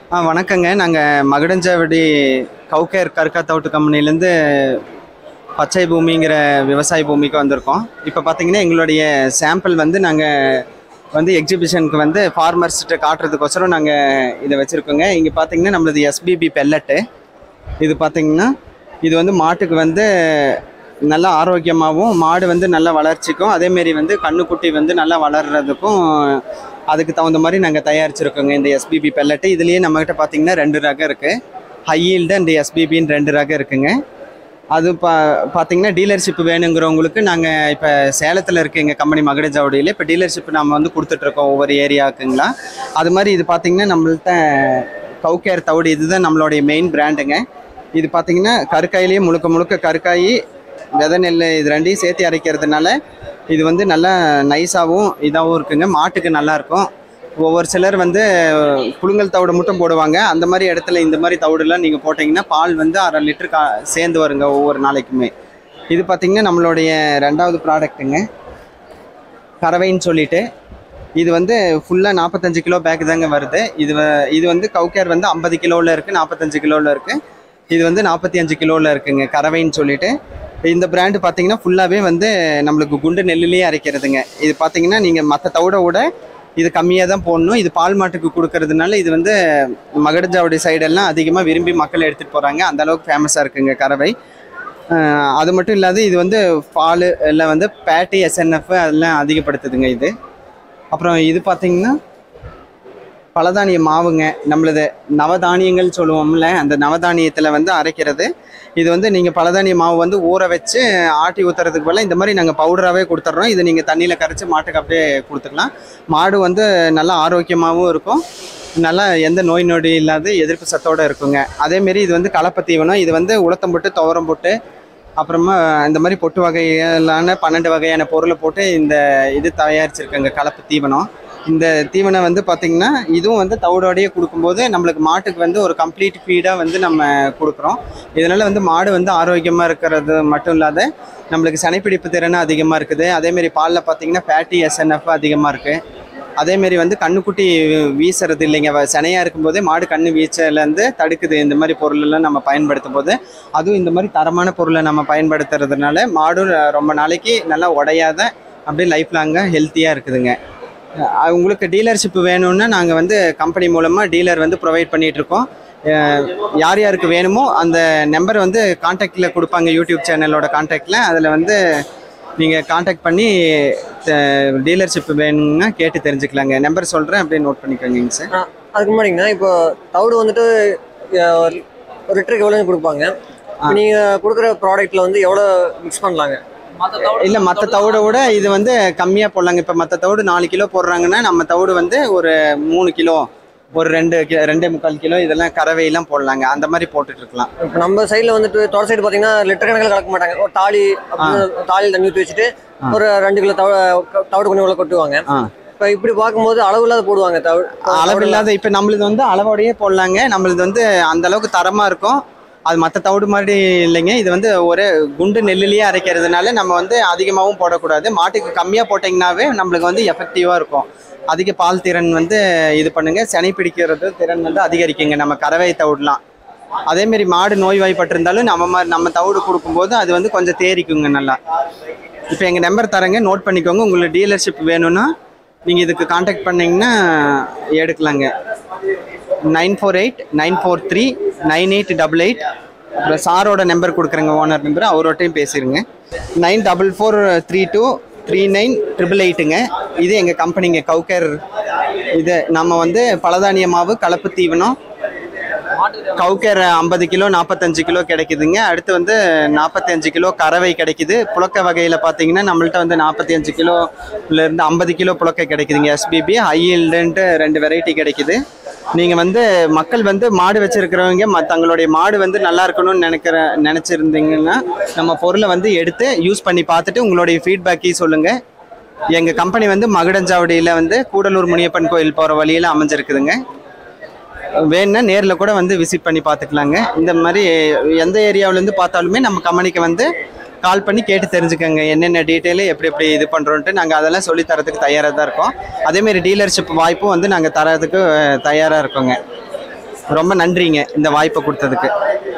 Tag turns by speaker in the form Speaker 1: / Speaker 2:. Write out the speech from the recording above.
Speaker 1: ஆ வணக்கங்க நாங்கள் மகுடஞ்சாவடி கவுகேர் கற்கா தவுட்டு கம்பெனிலேருந்து பச்சை பூமிங்கிற விவசாய பூமிக்கு வந்திருக்கோம் இப்போ பார்த்தீங்கன்னா எங்களுடைய சாம்பிள் வந்து நாங்கள் வந்து எக்ஸிபிஷனுக்கு வந்து ஃபார்மர்ஸ்கிட்ட காட்டுறதுக்கோசரம் நாங்கள் இதை வச்சுருக்கோங்க இங்கே பார்த்தீங்கன்னா நம்மளது எஸ்பிபி பெல்லட்டு இது பார்த்தீங்கன்னா இது வந்து மாட்டுக்கு வந்து நல்ல ஆரோக்கியமாகவும் மாடு வந்து நல்ல வளர்ச்சிக்கும் அதேமாரி வந்து கண்ணுக்குட்டி வந்து நல்லா வளர்றதுக்கும் அதுக்கு தகுந்த மாதிரி நாங்கள் தயாரிச்சிருக்கோங்க இந்த எஸ்பிபி பெல்லட்டு இதுலேயே நம்மக்கிட்ட பார்த்தீங்கன்னா ரெண்டு ரகம் இருக்குது ஹை ஈல்டு அண்ட் எஸ்பிபின்னு ரெண்டு ரகம் இருக்குங்க அது பா பார்த்தீங்கன்னா டீலர்ஷிப் வேணுங்கிறவங்களுக்கு நாங்கள் இப்போ சேலத்தில் இருக்க எங்கள் கம்பெனி மகுடஜாவடியில் இப்போ டீலர்ஷிப் நம்ம வந்து கொடுத்துட்ருக்கோம் ஒவ்வொரு ஏரியாவுக்குங்களா அது மாதிரி இது பார்த்தீங்கன்னா நம்மள்ட்ட கவுகேர் தவிடு இதுதான் நம்மளுடைய மெயின் பிராண்டுங்க இது பார்த்தீங்கன்னா கருக்காயிலேயே முழுக்க முழுக்க கருக்காயி விதை நெல் இது ரெண்டையும் சேர்த்து அரைக்கிறதுனால இது வந்து நல்லா நைஸாகவும் இதாகவும் இருக்குங்க மாட்டுக்கு நல்லா இருக்கும் ஒவ்வொரு சிலர் வந்து புழுங்கல் தவிடு மட்டும் போடுவாங்க அந்த மாதிரி இடத்துல இந்த மாதிரி தவிடுலாம் நீங்கள் போட்டிங்கன்னா பால் வந்து அரை லிட்டர் கா சேர்ந்து வருங்க ஒவ்வொரு நாளைக்குமே இது பார்த்திங்கன்னா நம்மளுடைய ரெண்டாவது ப்ராடக்ட்டுங்க கறவைன்னு சொல்லிட்டு இது வந்து ஃபுல்லாக நாற்பத்தஞ்சு கிலோ பேக் தாங்க வருது இது வ- இது வந்து கவுக்கேர் வந்து ஐம்பது கிலோவில் இருக்குது நாற்பத்தஞ்சு கிலோவில் இருக்குது இது வந்து நாற்பத்தி அஞ்சு கிலோவில் இருக்குங்க கறவைன்னு சொல்லிட்டு இந்த பிராண்டு பார்த்தீங்கன்னா ஃபுல்லாகவே வந்து நம்மளுக்கு குண்டு நெல்லுலேயே அரைக்கிறதுங்க இது பார்த்தீங்கன்னா நீங்கள் மற்ற தவிட விட இது கம்மியாக தான் போடணும் இது பால் மாட்டுக்கு கொடுக்கறதுனால இது வந்து மகடஜாவடி சைடெல்லாம் அதிகமாக விரும்பி மக்கள் எடுத்துகிட்டு போகிறாங்க அந்த அளவுக்கு ஃபேமஸாக இருக்குங்க கறவை அஹ் அது மட்டும் இல்லாத இது வந்து பால் இல்லை வந்து பேட்டி எஸ்என்எஃப் அதெல்லாம் அதிகப்படுத்துதுங்க இது அப்புறம் இது பார்த்தீங்கன்னா பலதானிய மாவுங்க நம்மளது நவதானியங்கள் சொல்லுவோம்ல அந்த நவதானியத்தில் வந்து அரைக்கிறது இது வந்து நீங்கள் பலதானிய மாவு வந்து ஊற வச்சு ஆட்டி ஊற்றுறதுக்கு பதிலா இந்த மாதிரி நாங்கள் பவுடராகவே கொடுத்துட்றோம் இது நீங்கள் தண்ணியில் கரைச்சி மாட்டுக்கு அப்படியே கொடுத்துக்கலாம் மாடு வந்து நல்லா ஆரோக்கியமாகவும் இருக்கும் நல்லா எந்த நோய் நொடி இல்லாத எதிர்ப்பு சத்தோடு இருக்குங்க அதேமாரி இது வந்து கலப்பை தீவனம் இது வந்து உளுத்தம் போட்டு துவரம் போட்டு அப்புறமா இந்த மாதிரி பொட்டு வகையிலான பன்னெண்டு வகையான பொருளை போட்டு இந்த இது தயாரிச்சிருக்கேங்க கலப்பு தீவனம் இந்த தீவனம் வந்து பார்த்திங்கன்னா இதுவும் வந்து தவிடோடையே கொடுக்கும்போது நம்மளுக்கு மாட்டுக்கு வந்து ஒரு கம்ப்ளீட் ஃபீடாக வந்து நம்ம கொடுக்குறோம் இதனால் வந்து மாடு வந்து ஆரோக்கியமாக இருக்கிறது மட்டும் இல்லாத நம்மளுக்கு சனைப்பிடிப்பு திறனும் அதிகமாக இருக்குது அதேமாரி பாலில் பார்த்தீங்கன்னா ஃபேட்டி எஸ்என்எஃப் அதிகமாக இருக்குது அதேமாரி வந்து கண்ணுக்குட்டி வீசுறது இல்லைங்க வ- சினையா இருக்கும்போதே மாடு கண்ணு வீச்சலேருந்து தடுக்குது இந்த மாதிரி பொருளெல்லாம் நம்ம பயன்படுத்தும் போது அதுவும் இந்த மாதிரி தரமான பொருளை நம்ம பயன்படுத்துறதுனால மாடும் ரொம்ப நாளைக்கு நல்லா உடையாத அப்படியே லைஃப் லாங்காக ஹெல்த்தியாக இருக்குதுங்க அஹ் உங்களுக்கு டீலர்ஷிப் வேணும்னா நாங்கள் வந்து கம்பெனி மூலமாக டீலர் வந்து ப்ரொவைட் பண்ணிகிட்ருக்கோம் யார் யாருக்கு வேணுமோ அந்த நம்பர் வந்து காண்டாக்டில் கொடுப்பாங்க யூடியூப் சேனலோட காண்டாக்டில் அதில் வந்து நீங்கள் காண்டாக்ட் பண்ணி டீலர்ஷிப் வேணும்னா கேட்டு தெரிஞ்சுக்கலாங்க நம்பர் சொல்கிறேன் அப்படியே நோட் பண்ணிக்கோங்க சார்
Speaker 2: ஆ, அதுக்கு முன்னாடிங்கண்ணா இப்போ தவிடு வந்துட்டு அஹ், ஒரு ஒரு லிட்டருக்கு எவ்வளோ கொடுப்பாங்க இப்போ நீங்கள் கொடுக்குற ப்ராடக்ட்டில் வந்து எவ்வளோ மிக்ஸ் பண்ணலாங்க
Speaker 1: இல்லை மற்ற தவிட விட இது வந்து கம்மியாக போடலாங்க இப்போ மற்ற தவிடு நாலு கிலோ போடுறாங்கன்னா நம்ம தவிடு வந்து ஒரு மூணு கிலோ ஒரு ரெண்டு கி- ரெண்டே முக்கால் கிலோ இதெல்லாம் கறவையெல்லாம் போடலாங்க அந்த மாதிரி போட்டுட்டு இருக்கலாம்
Speaker 2: இப்போ நம்ம சைடில் வந்துட்டு தோட்ட சைடு பார்த்தீங்கன்னா லிட்டர் கணக்கில் கலக்க மாட்டாங்க ஒரு தாலி அப்படின்னு தாலியில் தண்ணி ஊற்றி வச்சுட்டு ஒரு ரெண்டு கிலோ தவிட தவிடு கொஞ்சம் உள்ள கொட்டுவாங்க
Speaker 1: ஆ
Speaker 2: இப்போ இப்படி பார்க்கும்போது அளவு இல்லாத போடுவாங்க தவிடு
Speaker 1: அளவில்லாத இப்போ நம்மளது வந்து அளவோடையே போடலாங்க நம்மளது வந்து அந்த அளவுக்கு தரமாக இருக்கும் அது மற்ற தவிடு மாதிரி இல்லைங்க இது வந்து ஒரு குண்டு நெல்லுலேயே அரைக்கிறதுனால நம்ம வந்து அதிகமாகவும் போடக்கூடாது மாட்டுக்கு கம்மியாக போட்டிங்கனாவே நம்மளுக்கு வந்து எஃபெக்டிவாக இருக்கும் அதிக பால் திறன் வந்து இது பண்ணுங்க சனி பிடிக்கிறது திறன் வந்து அதிகரிக்குங்க நம்ம கறவை தவிடலாம் அதேமாரி மாடு நோய்வாய்ப்பட்டிருந்தாலும் நம்ம மாதிரி நம்ம தவிடு கொடுக்கும்போது அது வந்து கொஞ்சம் தேறிக்குங்க நல்லா இப்போ எங்கள் நம்பர் தரேங்க நோட் பண்ணிக்கோங்க உங்களுக்கு டீலர்ஷிப் வேணும்னா நீங்கள் இதுக்கு காண்டாக்ட் பண்ணிங்கன்னா எடுக்கலாங்க nine four eight nine four three nine eight double eight அப்புறம் சாரோட நம்பர் கொடுக்குறேங்க ஓனர் நம்பர் அவரோட்டையும் பேசிடுங்க nine double four three two three nine triple எயிட்டுங்க இது எங்கள் கம்பெனிங்க கவுக்கர் இது நம்ம வந்து பலதானிய மாவு கலப்பு தீவனம் கவுக்கர் ஐம்பது கிலோ நாற்பத்தஞ்சு கிலோ கிடைக்குதுங்க அடுத்து வந்து நாற்பத்தஞ்சு கிலோ கறவை கிடைக்குது புழக்க வகையில் பார்த்தீங்கன்னா நம்மள்ட்ட வந்து நாற்பத்தி அஞ்சு கிலோலேருந்து ஐம்பது கிலோ புழக்க கிடைக்குதுங்க எஸ்பிபி ஹையில்டுன்ட்டு ரெண்டு வெரைட்டி கிடைக்குது நீங்கள் வந்து மக்கள் வந்து மாடு வச்சுருக்கிறவங்க ம தங்களுடைய மாடு வந்து நல்லா இருக்கணும்னு நினைக்கிற நினச்சிருந்தீங்கன்னா நம்ம பொருளை வந்து எடுத்து யூஸ் பண்ணி பார்த்துட்டு உங்களுடைய ஃபீட்பேக்கையும் சொல்லுங்கள் எங்கள் கம்பெனி வந்து மகுடஞ்சாவடியில் வந்து கூடலூர் முனியப்பன் கோயில் போகிற வழியில் அமைஞ்சிருக்குதுங்க வேணும்னா நேரில் கூட வந்து விசிட் பண்ணி பார்த்துக்கலாங்க இந்த மாதிரி எந்த ஏரியாவிலேருந்து பார்த்தாலுமே நம்ம கம்பெனிக்கு வந்து கால் பண்ணி கேட்டு தெரிஞ்சுக்கோங்க என்னென்ன டீட்டெயிலு எப்படி எப்படி இது பண்ணுறோன்ட்டு நாங்கள் அதெல்லாம் சொல்லி தரதுக்கு தயாராக தான் இருக்கோம் அதேமாரி டீலர்ஷிப் வாய்ப்பும் வந்து நாங்கள் தரதுக்கு தயாராக இருக்கோங்க ரொம்ப நன்றிங்க இந்த வாய்ப்பை கொடுத்ததுக்கு